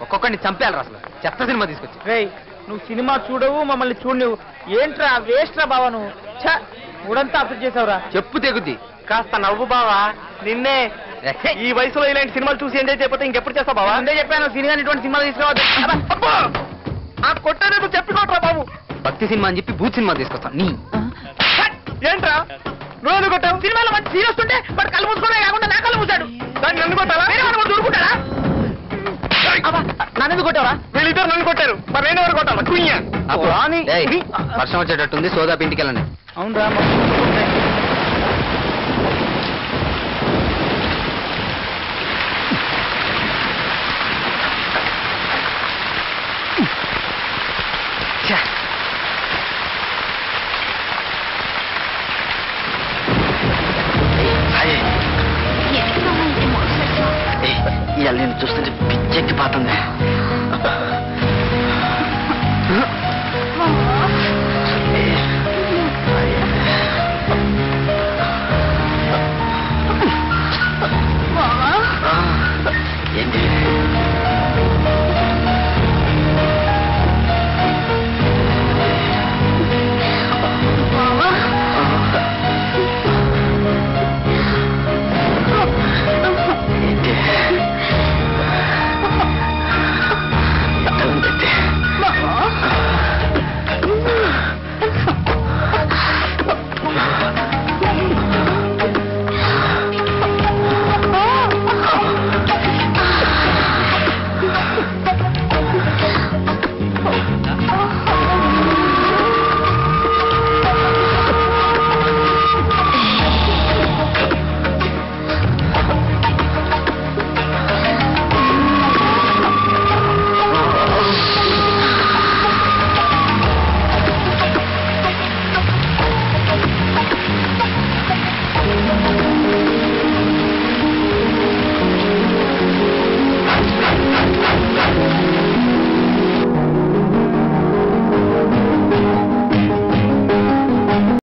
ఒక్కొక్కడిని చంపేయాలి అసలు చెత్త సినిమా తీసుకొచ్చి రేయ్ నువ్వు సినిమా చూడవు మమ్మల్ని చూడవు ఏంట్రా వేస్ట్ రా బావా నువ్వు ఛ మూడంతా అప్పు చేసావురా చెప్పు తెగుద్ది కాస్త నవ్వు బావా నిన్నే ఏ, ఈ వయసులో ఇలాంటి సినిమాలు చూసి ఎంజాయ్ చేయకపోతే ఇంకెప్పుడు చేస్తావు బావా ముందే చెప్పాను సినిమా ఇటువంటి సినిమాలు తీసుకురావద్దు అబ్బా! ఆ కొట్టేది నువ్వు చెప్పుకోట్రా బాబు భక్తి సినిమా అని చెప్పి భూత్ సినిమా తీసుకొస్తాను నీ ఛట్! ఏంట్రా నువ్వు ఎందుకు కొట్టావు సినిమాలో మంచి సీన్ వస్తుంటే వాడు కళ్ళు మూసుకోవడం కాకుండా నా కళ్ళు మూసాడు దాన్ని నన్ను కొట్టాలా వేరే వాడు దూరుకుంటాడా నన్ను ఎందుకు కొట్టావా వీళ్ళిద్దరు నన్ను కొట్టారు మరి నేను ఎవరు కొట్టాలా కుయ్య అప్పుడు ఏయ్, వర్షం వచ్చేటట్టుంది సోదా ఇంటికి వెళ్ళండి అవునరా ఇవాళ నేను చూస్తుంటే పిచ్చెక్కి పోతుంది